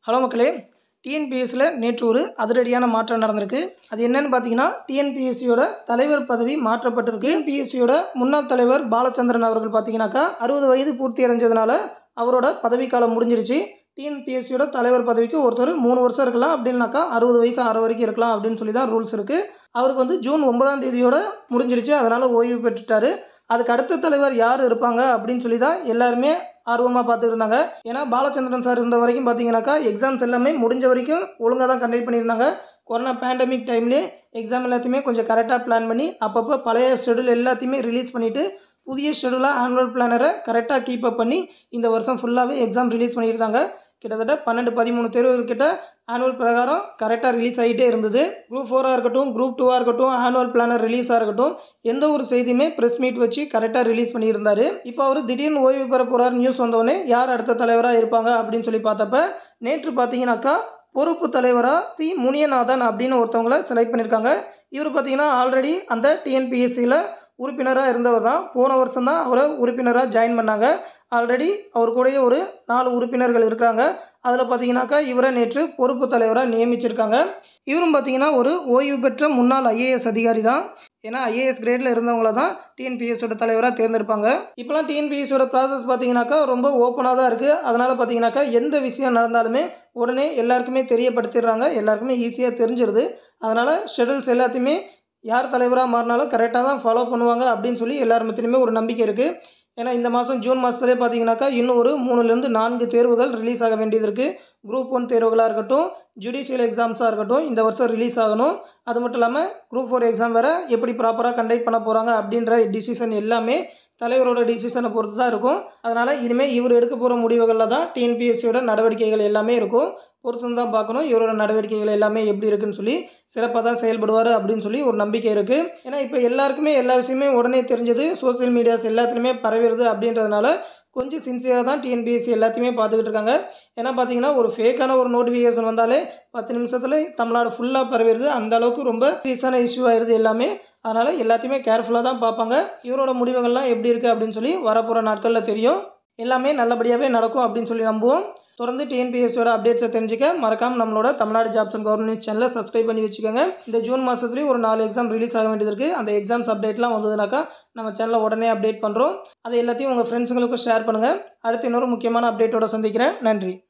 hello மக்களே டிஎன்பிஎஸ்சியில் நேற்று ஒரு அதிரடியான மாற்றம் நடந்திருக்கு அது என்னன்னு பார்த்தீங்கன்னா டிஎன்பிஎஸ்சியோட தலைவர் பதவி மாற்றப்பட்டிருக்கு டிஎன்பிஎஸ்சியோட முன்னாள் தலைவர் பாலச்சந்திரன் அவர்கள் பார்த்தீங்கன்னாக்கா அறுபது வயது பூர்த்தி அடைஞ்சதுனால அவரோட பதவிக்காலம் முடிஞ்சிருச்சு டிஎன்பிஎஸ்சியோட தலைவர் பதவிக்கு ஒருத்தர் மூணு வருஷம் இருக்கலாம் அப்படின்னாக்கா அறுபது வயசு ஆறு வரைக்கும் இருக்கலாம் அப்படின்னு சொல்லி தான் ரூல்ஸ் இருக்குது அவருக்கு வந்து ஜூன் ஒன்பதாம் தேதியோட முடிஞ்சிருச்சு அதனால் ஓய்வு பெற்றுட்டாரு அதுக்கு அடுத்த தலைவர் யார் இருப்பாங்க அப்படின்னு சொல்லி தான் எல்லாருமே ஆர்வமாக பார்த்துட்டு இருந்தாங்க ஏன்னா பாலச்சந்திரன் சார் இருந்த வரைக்கும் பார்த்தீங்கன்னாக்கா எக்ஸாம்ஸ் எல்லாமே முடிஞ்ச வரைக்கும் ஒழுங்காக தான் கண்டக்ட் பண்ணியிருந்தாங்க கொரோனா பேண்டமிக் டைம்லேயே எக்ஸாம் எல்லாத்தையுமே கொஞ்சம் கரெக்டாக பிளான் பண்ணி அப்பப்போ பழைய ஷெடியூல் எல்லாத்தையுமே ரிலீஸ் பண்ணிவிட்டு புதிய ஷெடியூலாக ஆனுவல் பிளானரை கரெக்டாக கீப் அப் பண்ணி இந்த வருஷம் ஃபுல்லாகவே எக்ஸாம் ரிலீஸ் பண்ணியிருந்தாங்க கிட்டத்தட்ட பன்னெண்டு பதிமூணு தேர்வுகள் கிட்ட ஆனுவல் பிரகாரம் கரெக்டாக ரிலீஸ் ஆகிட்டே இருந்தது குரூப் ஃபோராக இருக்கட்டும் குரூப் டூவாக இருக்கட்டும் ஆனுவல் பிளானர் ரிலீஸாக இருக்கட்டும் எந்த ஒரு செய்தியுமே ப்ரெஸ் மீட் வச்சு கரெக்டாக ரிலீஸ் பண்ணியிருந்தாரு இப்போ அவர் திடீர்னு ஓய்வு பெற போகிறார் நியூஸ் வந்தோடனே யார் அடுத்த தலைவராக இருப்பாங்க அப்படின்னு சொல்லி பார்த்தப்ப நேற்று பார்த்தீங்கன்னாக்கா பொறுப்பு தலைவராக சி முனியநாதன் அப்படின்னு ஒருத்தவங்களை செலக்ட் பண்ணியிருக்காங்க இவர் பார்த்தீங்கன்னா ஆல்ரெடி அந்த டிஎன்பிஎஸ்சியில் உறுப்பினராக இருந்தவர் தான் போன வருஷம் தான் அவரை உறுப்பினராக ஜாயின் பண்ணாங்க ஆல்ரெடி அவர் கூடயே ஒரு நாலு உறுப்பினர்கள் இருக்கிறாங்க அதில் பார்த்தீங்கன்னாக்கா இவரை நேற்று பொறுப்பு தலைவராக நியமிச்சிருக்காங்க இவரும் பார்த்தீங்கன்னா ஒரு ஓய்வு பெற்ற முன்னாள் ஐஏஎஸ் அதிகாரி தான் ஏன்னா ஐஏஎஸ் கிரேடில் இருந்தவங்கள தான் டிஎன்பிஎஸோட தலைவராக தேர்ந்தெடுப்பாங்க இப்போலாம் டிஎன்பிஎஸோட ப்ராசஸ் பார்த்தீங்கன்னாக்கா ரொம்ப ஓப்பனாக தான் இருக்குது அதனால் பார்த்தீங்கன்னாக்கா எந்த விஷயம் நடந்தாலுமே உடனே எல்லாருக்குமே தெரியப்படுத்திடுறாங்க எல்லாருக்குமே ஈஸியாக தெரிஞ்சிருது அதனால் ஷெடியூல்ஸ் எல்லாத்தையுமே யார் தலைவராக மாறினாலும் கரெக்டாக தான் ஃபாலோ பண்ணுவாங்க அப்படின்னு சொல்லி எல்லார் மத்தியுமே ஒரு நம்பிக்கை இருக்குது ஏன்னா இந்த மாதம் ஜூன் மாதத்துலேயே பார்த்தீங்கன்னாக்கா இன்னும் ஒரு மூணுலேருந்து நான்கு தேர்வுகள் ரிலீஸ் ஆக வேண்டியது இருக்குது குரூப் ஒன் தேர்வுகளாக இருக்கட்டும் ஜுடிஷியல் எக்ஸாம்ஸாக இருக்கட்டும் இந்த வருஷம் ரிலீஸ் ஆகணும் அது மட்டும் இல்லாமல் குரூப் ஃபோர் எக்ஸாம் வேறு எப்படி ப்ராப்பராக கண்டக்ட் பண்ண போகிறாங்க அப்படின்ற டிசிஷன் எல்லாமே தலைவரோட டிசிஷனை பொறுத்து தான் இருக்கும் அதனால் இனிமேல் இவர் எடுக்க போகிற முடிவுகளில் தான் டிஎன்பிஎஸ்சியோட நடவடிக்கைகள் எல்லாமே இருக்கும் பொறுத்து தான் பார்க்கணும் இவரோட நடவடிக்கைகள் எல்லாமே எப்படி இருக்குன்னு சொல்லி சிறப்பாக தான் செயல்படுவார் அப்படின்னு சொல்லி ஒரு நம்பிக்கை இருக்குது ஏன்னா இப்போ எல்லாருக்குமே எல்லா விஷயமே உடனே தெரிஞ்சது சோசியல் மீடியாஸ் எல்லாத்துலேயுமே பரவிடுது அப்படின்றதுனால கொஞ்சம் சின்சியராக தான் டிஎன்பிஎஸ்சி எல்லாத்தையுமே பார்த்துக்கிட்டு இருக்காங்க ஏன்னா பார்த்தீங்கன்னா ஒரு ஃபேக்கான ஒரு நோட்டிஃபிகேஷன் வந்தாலே பத்து நிமிஷத்தில் தமிழ்நாடு ஃபுல்லாக பரவிடுது அந்த அளவுக்கு ரொம்ப சீரியஸான இஷ்யூ ஆயிடுது எல்லாமே அதனால் எல்லாத்தையுமே கேர்ஃபுல்லாக தான் பார்ப்பாங்க இவரோட முடிவுகள்லாம் எப்படி இருக்குது அப்படின்னு சொல்லி வரப்போகிற நாட்களில் தெரியும் எல்லாமே நல்லபடியாகவே நடக்கும் அப்படின்னு சொல்லி நம்புவோம் தொடர்ந்து டிஎன்பிஎஸ்சியோட அப்டேட்ஸை தெரிஞ்சுக்க மறக்காம நம்மளோட தமிழ்நாடு ஜாப்ஸ் அண்ட் கவர்மெண்ட் சேனலை சப்ஸ்கிரைப் பண்ணி வச்சுக்கோங்க இந்த ஜூன் மாதத்துலேயும் ஒரு நாலு எக்ஸாம் ரிலீஸ் ஆக வேண்டியது இருக்குது அந்த எக்ஸாம்ஸ் அப்டேட்லாம் வந்ததுனாக்கா நம்ம சேனலில் உடனே அப்டேட் பண்ணுறோம் அதை எல்லாத்தையும் உங்கள் ஃப்ரெண்ட்ஸுங்களுக்கும் ஷேர் பண்ணுங்கள் அடுத்து இன்னொரு முக்கியமான அப்டேட்டோட சந்திக்கிறேன் நன்றி